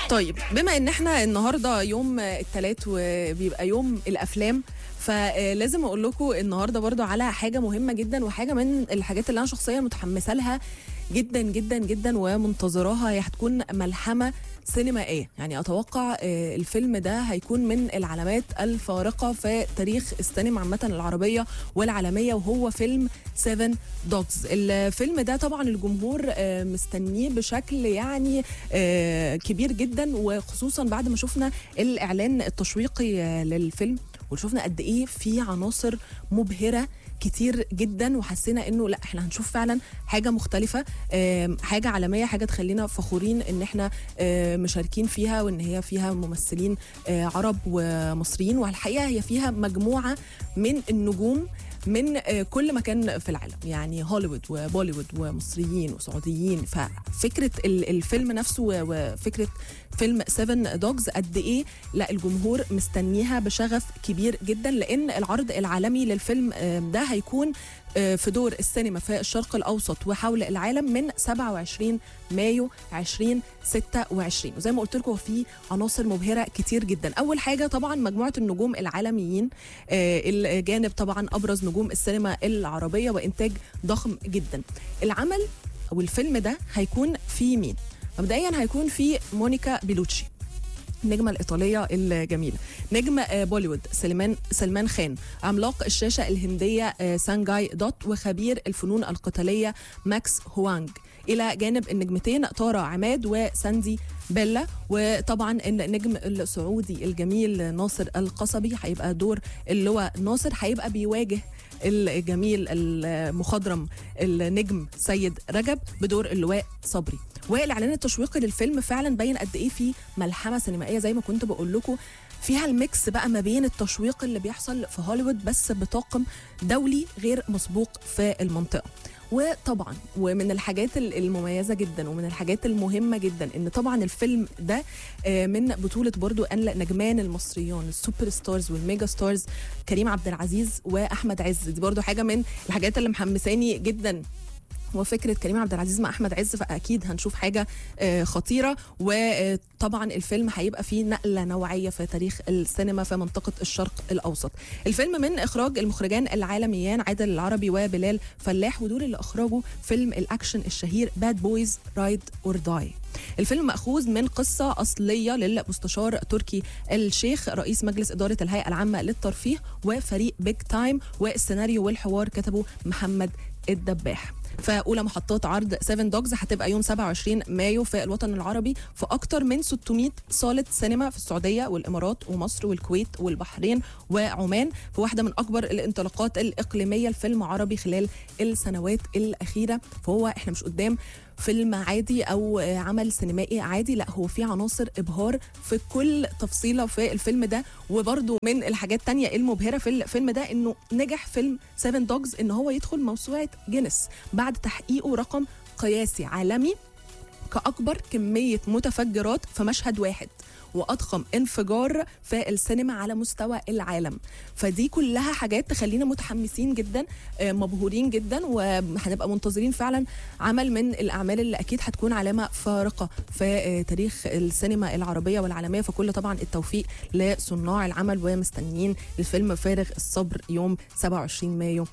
طيب بما ان احنا النهارده يوم الثلاث وبيبقى يوم الافلام فلازم اقول لكم النهارده برضو على حاجه مهمه جدا وحاجه من الحاجات اللي انا شخصيا متحمسه لها جدا جدا جدا ومنتظراها هي هتكون ملحمه سينمائيه يعني اتوقع آه، الفيلم ده هيكون من العلامات الفارقه في تاريخ السينما عامه العربيه والعالميه وهو فيلم 7 دوجز الفيلم ده طبعا الجمهور آه، مستنيه بشكل يعني آه، كبير جدا وخصوصا بعد ما شفنا الاعلان التشويقي آه، للفيلم وشفنا قد ايه في عناصر مبهره كتير جدا وحسينا انه لا احنا هنشوف فعلا حاجه مختلفه آم، حاجه عالميه حاجه تخلينا فخورين ان احنا آم، مشاركين فيها وان هي فيها ممثلين آه، عرب ومصريين والحقيقه هي فيها مجموعه من النجوم من آه، كل مكان في العالم يعني هوليوود وبوليوود ومصريين وسعوديين ففكره ال- الفيلم نفسه و- وفكره فيلم 7 دوجز قد ايه لا الجمهور مستنيها بشغف كبير جدا لان العرض العالمي للفيلم آه، ده هيكون آه، في دور السينما في الشرق الاوسط وحول العالم من 27 مايو 2026 وزي ما قلت لكم في عناصر مبهره كتير جدا اول حاجه طبعا مجموعه النجوم العالميين آه، الجانب طبعا ابرز نجوم السينما العربيه وانتاج ضخم جدا العمل او الفيلم ده هيكون فيه مين مبدئيا هيكون في مونيكا بيلوتشي النجمة الإيطالية الجميلة نجم آه، بوليوود سلمان سلمان خان عملاق الشاشة الهندية آه، سانجاي دوت وخبير الفنون القتالية ماكس هوانج إلى جانب النجمتين طارة عماد وساندي بيلا وطبعا النجم السعودي الجميل ناصر القصبي هيبقى دور اللواء ناصر هيبقى بيواجه الجميل المخضرم النجم سيد رجب بدور اللواء صبري والاعلان التشويقي للفيلم فعلا بين قد ايه في ملحمه سينمائيه زي ما كنت بقول لكم فيها الميكس بقى ما بين التشويق اللي بيحصل في هوليوود بس بطاقم دولي غير مسبوق في المنطقه وطبعا ومن الحاجات ال- المميزه جدا ومن الحاجات المهمه جدا ان طبعا الفيلم ده آه، من بطوله برضو ان نجمان المصريون السوبر ستارز والميجا ستارز كريم عبد العزيز واحمد عز دي برضو حاجه من الحاجات اللي محمساني جدا وفكره كريم عبد العزيز مع احمد عز فاكيد هنشوف حاجه آه، خطيره وطبعا الفيلم هيبقى فيه نقله نوعيه في تاريخ السينما في منطقه الشرق الاوسط الفيلم من اخراج المخرجان العالميان عادل العربي وبلال فلاح ودول اللي اخرجوا فيلم الاكشن الشهير باد بويز رايد اور داي الفيلم مأخوذ من قصة أصلية للمستشار تركي الشيخ رئيس مجلس إدارة الهيئة العامة للترفيه وفريق بيج تايم والسيناريو والحوار كتبه محمد الدباح فاولى محطات عرض 7 دوجز هتبقى يوم 27 مايو في الوطن العربي في اكتر من 600 صاله سينما في السعوديه والامارات ومصر والكويت والبحرين وعمان في واحده من اكبر الانطلاقات الاقليميه لفيلم عربي خلال السنوات الاخيره فهو احنا مش قدام فيلم عادي او آه، عمل سينمائي عادي لا هو في عناصر ابهار في كل تفصيله في الفيلم ده وبرده من الحاجات التانية المبهره في الفيلم ده انه نجح فيلم 7 دوجز ان هو يدخل موسوعه جينيس بعد تحقيقه رقم قياسي عالمي كأكبر كمية متفجرات في مشهد واحد واضخم انفجار في السينما على مستوى العالم فدي كلها حاجات تخلينا متحمسين جدا آه، مبهورين جدا وهنبقى منتظرين فعلا عمل من الاعمال اللي اكيد هتكون علامه فارقه في آه، تاريخ السينما العربيه والعالميه فكل طبعا التوفيق لصناع العمل ومستنيين الفيلم فارغ الصبر يوم 27 مايو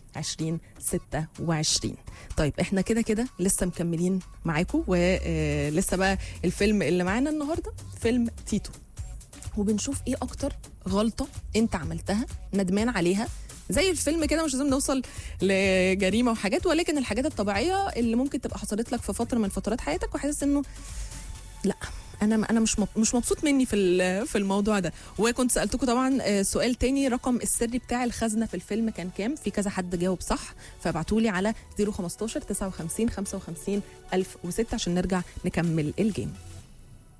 2026 طيب احنا كده كده لسه مكملين معاكم ولسه بقى الفيلم اللي معانا النهارده فيلم تيتو وبنشوف ايه اكتر غلطه انت عملتها ندمان عليها زي الفيلم كده مش لازم نوصل لجريمه وحاجات ولكن الحاجات الطبيعيه اللي ممكن تبقى حصلت لك في فتره من فترات حياتك وحاسس انه لا انا انا مش مب- مش مبسوط مني في ال- في الموضوع ده وكنت سالتكم طبعا آه، سؤال تاني رقم السري بتاع الخزنه في الفيلم كان كام في كذا حد جاوب صح فابعتوا لي على 015 59 55 1006 عشان نرجع نكمل الجيم